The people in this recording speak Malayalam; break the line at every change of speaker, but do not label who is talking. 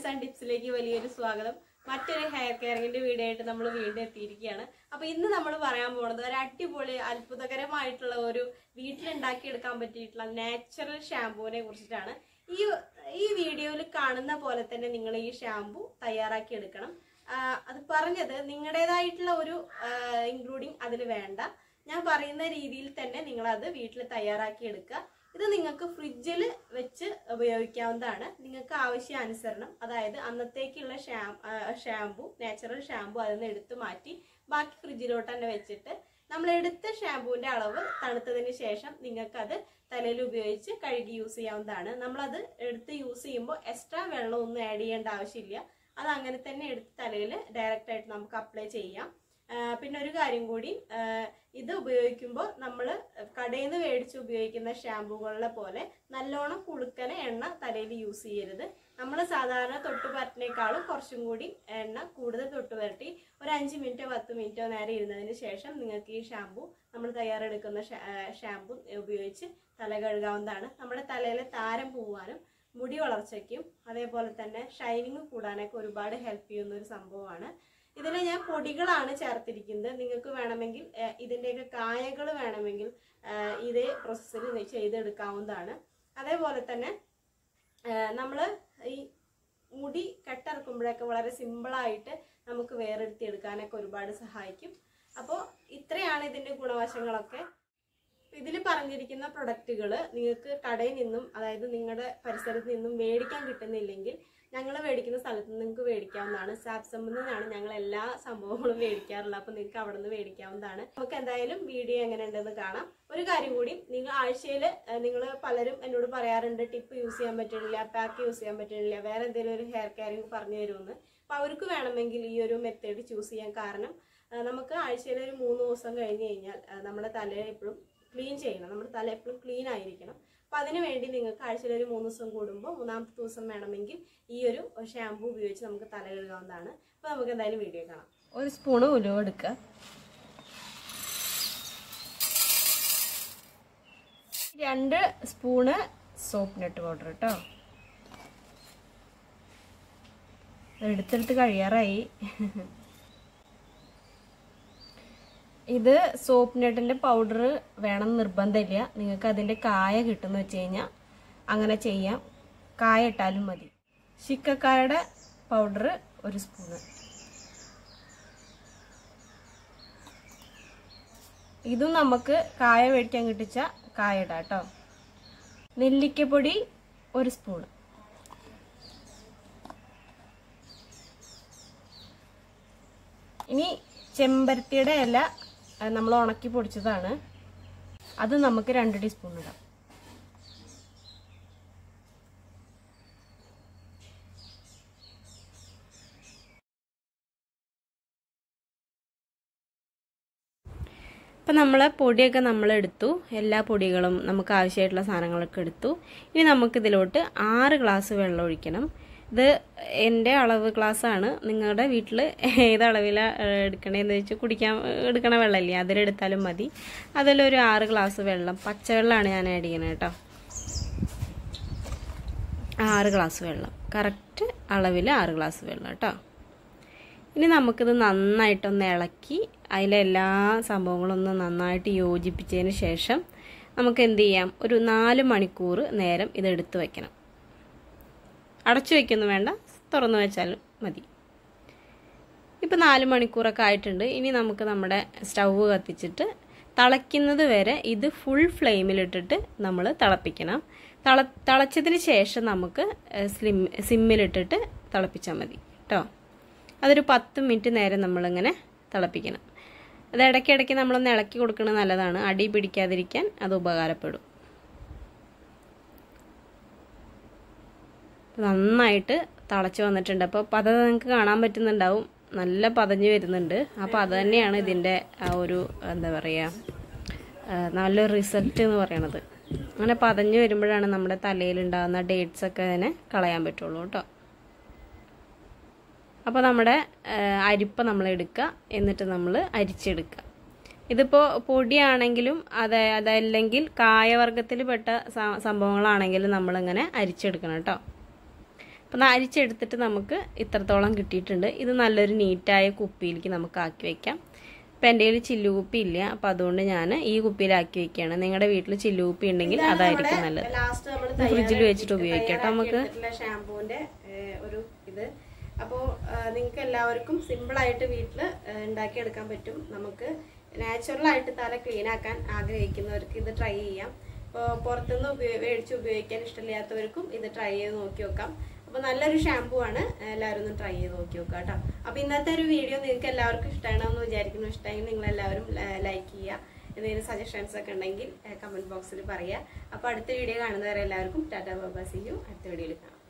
പോയിന്റ്സ് ആൻഡ് ടിപ്സിലേക്ക് വലിയൊരു സ്വാഗതം മറ്റൊരു ഹെയർ കെയറിംഗിന്റെ വീഡിയോ ആയിട്ട് നമ്മൾ വീണ്ടും എത്തിയിരിക്കുകയാണ് അപ്പൊ ഇന്ന് നമ്മൾ പറയാൻ പോകുന്നത് ഒരു അടിപൊളി അത്ഭുതകരമായിട്ടുള്ള ഒരു വീട്ടിലുണ്ടാക്കി എടുക്കാൻ പറ്റിയിട്ടുള്ള നാച്ചുറൽ ഷാമ്പൂവിനെ കുറിച്ചിട്ടാണ് ഈ ഈ വീഡിയോയിൽ കാണുന്ന പോലെ തന്നെ നിങ്ങൾ ഈ ഷാമ്പു തയ്യാറാക്കി എടുക്കണം ആ, അത് പറഞ്ഞത് നിങ്ങളുടേതായിട്ടുള്ള ഒരു ഇൻക്ലൂഡിങ് അതിൽ വേണ്ട ഞാൻ പറയുന്ന രീതിയിൽ തന്നെ നിങ്ങൾ അത് വീട്ടിൽ തയ്യാറാക്കി എടുക്കുക ഇത് നിങ്ങൾക്ക് ഫ്രിഡ്ജിൽ വെച്ച് ഉപയോഗിക്കാവുന്നതാണ് നിങ്ങൾക്ക് ആവശ്യാനുസരണം അതായത് അന്നത്തേക്കുള്ള ഷാം ആ, ഷാമ്പു നാച്ചുറൽ ഷാമ്പു അതിൽ നിന്ന് എടുത്തു മാറ്റി ബാക്കി ഫ്രിഡ്ജിലോട്ട് തന്നെ വെച്ചിട്ട് നമ്മൾ എടുത്ത ഷാമ്പുവിന്റെ അളവ് തണുത്തതിന് ശേഷം നിങ്ങൾക്കത് തലയിൽ ഉപയോഗിച്ച് കഴുകി യൂസ് ചെയ്യാവുന്നതാണ് നമ്മളത് എടുത്ത് യൂസ് ചെയ്യുമ്പോൾ എക്സ്ട്രാ വെള്ളം ഒന്നും ആഡ് ചെയ്യേണ്ട ആവശ്യമില്ല അത് അങ്ങനെ തന്നെ എടുത്ത് തലയിൽ ഡയറക്റ്റ് ആയിട്ട് നമുക്ക് അപ്ലൈ ചെയ്യാം ആ, പിന്നെ ഒരു കാര്യം കൂടി ആ, ഇത് ഉപയോഗിക്കുമ്പോൾ നമ്മൾ കടയിൽ നിന്ന് മേടിച്ച് ഉപയോഗിക്കുന്ന ഷാമ്പുകളിലെ പോലെ നല്ലോണം കുളുക്കനെ എണ്ണ തലയിൽ യൂസ് ചെയ്യരുത് നമ്മൾ സാധാരണ തൊട്ട് പരട്ടിനേക്കാളും കുറച്ചും കൂടി എണ്ണ കൂടുതൽ തൊട്ട് പരട്ടി ഒരു അഞ്ച് മിനിറ്റോ പത്ത് മിനിറ്റോ നേരം ഇരുന്നതിന് ശേഷം നിങ്ങൾക്ക് ഈ ഷാമ്പു നമ്മൾ തയ്യാറെടുക്കുന്ന ഷാ- ആ, ഷാമ്പു ഉപയോഗിച്ച് തല കഴുകാവുന്നതാണ് നമ്മുടെ തലയിലെ താരം പോവാനും മുടി വളർച്ചയ്ക്കും അതേപോലെ തന്നെ ഷൈനിങ് കൂടാനൊക്കെ ഒരുപാട് ഹെൽപ്പ് ചെയ്യുന്ന ഒരു സംഭവമാണ് ഇതിൽ ഞാൻ പൊടികളാണ് ചേർത്തിരിക്കുന്നത് നിങ്ങൾക്ക് വേണമെങ്കിൽ ഏഹ്, ഇതിൻ്റെയൊക്കെ കായകൾ വേണമെങ്കിൽ ഏഹ്, ഇതേ പ്രോസസ്സിൽ ചെയ്തെടുക്കാവുന്നതാണ് അതേപോലെ തന്നെ നമ്മൾ ഈ മുടി കെട്ടിറക്കുമ്പോഴൊക്കെ വളരെ സിമ്പിളായിട്ട് നമുക്ക് വേറെടുത്തി എടുക്കാനൊക്കെ ഒരുപാട് സഹായിക്കും അപ്പോൾ ഇത്രയാണ് ഇതിൻ്റെ ഗുണവശങ്ങളൊക്കെ ഇതിൽ പറഞ്ഞിരിക്കുന്ന പ്രൊഡക്റ്റുകൾ നിങ്ങൾക്ക് കടയിൽ നിന്നും അതായത് നിങ്ങളുടെ പരിസരത്ത് നിന്നും മേടിക്കാൻ കിട്ടുന്നില്ലെങ്കിൽ ഞങ്ങൾ മേടിക്കുന്ന സ്ഥലത്ത് നിന്ന് നിങ്ങൾക്ക് മേടിക്കാവുന്നതാണ് സാപ്സമ്മിൽ നിന്നാണ് ഞങ്ങൾ എല്ലാ സംഭവങ്ങളും മേടിക്കാറുള്ളത് അപ്പോൾ നിങ്ങൾക്ക് അവിടെ നിന്ന് മേടിക്കാവുന്നതാണ് നമുക്ക് എന്തായാലും വീഡിയോ എങ്ങനെ ഉണ്ടെന്ന് കാണാം ഒരു കാര്യം കൂടി നിങ്ങൾ ആഴ്ചയിൽ നിങ്ങൾ പലരും എന്നോട് പറയാറുണ്ട് ടിപ്പ് യൂസ് ചെയ്യാൻ പറ്റണില്ല പാക്ക് യൂസ് ചെയ്യാൻ പറ്റണില്ല വേറെ എന്തെങ്കിലും ഒരു ഹെയർ കെയറിങ് പറഞ്ഞു തരുമെന്ന് അപ്പോൾ അവർക്ക് വേണമെങ്കിൽ ഈ ഒരു മെത്തേഡ് ചൂസ് ചെയ്യാൻ കാരണം ആ, നമുക്ക് ആഴ്ചയിൽ ഒരു മൂന്ന് ദിവസം കഴിഞ്ഞ് കഴിഞ്ഞാൽ ആ, നമ്മുടെ തല എപ്പോഴും ക്ലീൻ ചെയ്യണം നമ്മുടെ തല എപ്പോഴും ക്ലീൻ ആയിരിക്കണം അപ്പം അതിന് വേണ്ടി നിങ്ങൾക്ക് ആഴ്ചയിൽ ഒരു മൂന്ന് ദിവസം കൂടുമ്പോൾ മൂന്നാമത്തെ ദിവസം വേണമെങ്കിൽ ഈ ഒരു ഷാമ്പു ഉപയോഗിച്ച് നമുക്ക് തല കഴുകാവുന്നതാണ് അപ്പോൾ നമുക്ക് എന്തായാലും വീഡിയോ കാണാം ഒരു സ്പൂണ് ഉലുവ എടുക്കുക രണ്ട് സ്പൂണ് സോപ്പ് നട്ട് പൗഡർ കേട്ടോ എടുത്തെടുത്ത് കഴിയാറായി ഇത് സോപ്പ് നട്ടിന്റെ പൗഡർ വേണം നിർബന്ധമില്ല നിങ്ങൾക്ക് അതിന്റെ കായ കിട്ടുന്ന വെച്ച് കഴിഞ്ഞാൽ അങ്ങനെ ചെയ്യാം കായ ഇട്ടാലും മതി ശിക്കക്കായുടെ പൗഡർ ഒരു സ്പൂണ് ഇതും നമുക്ക് കായ മേടിക്കാൻ കിട്ടിച്ച കായ ഇടാം കേട്ടോ നെല്ലിക്കപ്പൊടി ഒരു സ്പൂണ് ഇനി ചെമ്പരത്തിയുടെ ഇല അഹ് നമ്മൾ ഉണക്കി പൊടിച്ചതാണ് അത് നമുക്ക് രണ്ട് ടീസ്പൂൺ ഇടാം അപ്പം നമ്മൾ പൊടിയൊക്കെ നമ്മൾ എടുത്തു എല്ലാ പൊടികളും നമുക്ക് ആവശ്യമായിട്ടുള്ള സാധനങ്ങളൊക്കെ എടുത്തു ഇനി നമുക്കിതിലോട്ട് ആറ് ഗ്ലാസ് വെള്ളം ഒഴിക്കണം ഇത് എൻ്റെ അളവ് ഗ്ലാസ് ആണ് നിങ്ങളുടെ വീട്ടിൽ ഏത് അളവിലാണ് എടുക്കണേന്ന് വെച്ചാൽ കുടിക്കാൻ എടുക്കണ വെള്ളമില്ലേ അതിലെടുത്താലും മതി അതിലൊരു ആറ് ഗ്ലാസ് വെള്ളം പച്ചവെള്ളമാണ് ഞാൻ ആഡ് ചെയ്യണത് കേട്ടോ ആറ് ഗ്ലാസ് വെള്ളം കറക്റ്റ് അളവിൽ ആറ് ഗ്ലാസ് വെള്ളം കേട്ടോ ഇനി നമുക്കിത് നന്നായിട്ടൊന്ന് ഇളക്കി അതിലെ എല്ലാ സംഭവങ്ങളും ഒന്ന് നന്നായിട്ട് യോജിപ്പിച്ചതിന് ശേഷം നമുക്ക് എന്ത് ചെയ്യാം ഒരു നാല് മണിക്കൂർ നേരം ഇത് എടുത്ത് വെക്കണം അടച്ചു വെക്കൊന്നും വേണ്ട തുറന്നു വെച്ചാലും മതി ഇപ്പം നാല് മണിക്കൂറൊക്കെ ആയിട്ടുണ്ട് ഇനി നമുക്ക് നമ്മുടെ സ്റ്റൗവ് കത്തിച്ചിട്ട് തിളയ്ക്കുന്നത് വരെ ഇത് ഫുൾ ഫ്ലെയിമിലിട്ടിട്ട് നമ്മൾ തിളപ്പിക്കണം തിള തിളച്ചതിന് ശേഷം നമുക്ക് സ്ലിം സിമ്മിലിട്ടിട്ട് തിളപ്പിച്ചാൽ മതി കേട്ടോ അതൊരു പത്ത് മിനിറ്റ് നേരം നമ്മളിങ്ങനെ തിളപ്പിക്കണം അത് ഇടയ്ക്കിടയ്ക്ക് നമ്മളൊന്ന് ഇളക്കി കൊടുക്കുന്നത് നല്ലതാണ് അടി പിടിക്കാതിരിക്കാൻ അത് ഉപകാരപ്പെടും നന്നായിട്ട് തിളച്ച് വന്നിട്ടുണ്ട് അപ്പോൾ പത നിങ്ങൾക്ക് കാണാൻ പറ്റുന്നുണ്ടാവും നല്ല പതഞ്ഞ് വരുന്നുണ്ട് അപ്പോൾ അത് തന്നെയാണ് ഇതിൻ്റെ ആ ഒരു എന്താ പറയുക ആ, നല്ലൊരു റിസൾട്ട് എന്ന് പറയണത് അങ്ങനെ പതഞ്ഞ് വരുമ്പോഴാണ് നമ്മുടെ തലയിലുണ്ടാകുന്ന ഡേറ്റ്സ് ഒക്കെ അതിനെ കളയാൻ പറ്റുള്ളൂ കേട്ടോ അപ്പോൾ നമ്മുടെ ആ, അരിപ്പ നമ്മൾ എടുക്കുക എന്നിട്ട് നമ്മൾ അരിച്ചെടുക്കുക ഇതിപ്പോൾ പൊടിയാണെങ്കിലും അത് അതല്ലെങ്കിൽ കായവർഗത്തിൽ പെട്ട സ- സംഭവങ്ങളാണെങ്കിലും നമ്മളിങ്ങനെ അരിച്ചെടുക്കണം കേട്ടോ അപ്പോൾ അരിച്ചെടുത്തിട്ട് നമുക്ക് ഇത്രത്തോളം കിട്ടിയിട്ടുണ്ട് ഇത് നല്ലൊരു നീറ്റായ കുപ്പിയിലേക്ക് നമുക്ക് ആക്കി വെക്കാം ഇപ്പം എൻ്റെ കയ്യിൽ ചില്ലുകുപ്പി ഇല്ല അപ്പം അതുകൊണ്ട് ഞാൻ ഈ കുപ്പിയിലാക്കി വെക്കുകയാണ് നിങ്ങളുടെ വീട്ടിൽ ചില്ലുകുപ്പി ഉണ്ടെങ്കിൽ അതായിരിക്കും നല്ലത് ലാസ്റ്റ് നമ്മൾ ഫ്രിഡ്ജിൽ വെച്ചിട്ട് ഉപയോഗിക്കാം കേട്ടോ നമുക്ക് ഷാമ്പൂവിന്റെ ഒരു ഇത് അപ്പോൾ നിങ്ങൾക്ക് എല്ലാവർക്കും സിമ്പിളായിട്ട് വീട്ടിൽ ഉണ്ടാക്കിയെടുക്കാൻ പറ്റും നമുക്ക് നാച്ചുറലായിട്ട് തല ക്ലീൻ ആക്കാൻ ആഗ്രഹിക്കുന്നവർക്ക് ഇത് ട്രൈ ചെയ്യാം ഇപ്പോൾ പുറത്തുനിന്ന് ഉപയോ മേടിച്ച് ഉപയോഗിക്കാൻ ഇഷ്ടമില്ലാത്തവർക്കും ഇത് ട്രൈ ചെയ്ത് നോക്കി നോക്കാം അപ്പോൾ നല്ലൊരു ഷാമ്പൂ ആണ് എല്ലാവരും ഒന്ന് ട്രൈ ചെയ്ത് നോക്കി നോക്കുക കേട്ടോ അപ്പോൾ ഇന്നത്തെ ഒരു വീഡിയോ നിങ്ങൾക്ക് എല്ലാവർക്കും ഇഷ്ടമാണെന്ന് വിചാരിക്കുന്നു ഇഷ്ടമെങ്കിൽ നിങ്ങൾ എല്ലാവരും ലൈക്ക് ചെയ്യുക എന്തെങ്കിലും സജഷൻസ് ഒക്കെ ഉണ്ടെങ്കിൽ കമൻറ്റ് ബോക്സിൽ പറയുക അപ്പോൾ അടുത്ത വീഡിയോ കാണുന്നവരെ എല്ലാവർക്കും ടാറ്റാ ബാബാ സി യു അടുത്ത വീഡിയോയിൽ കാണാം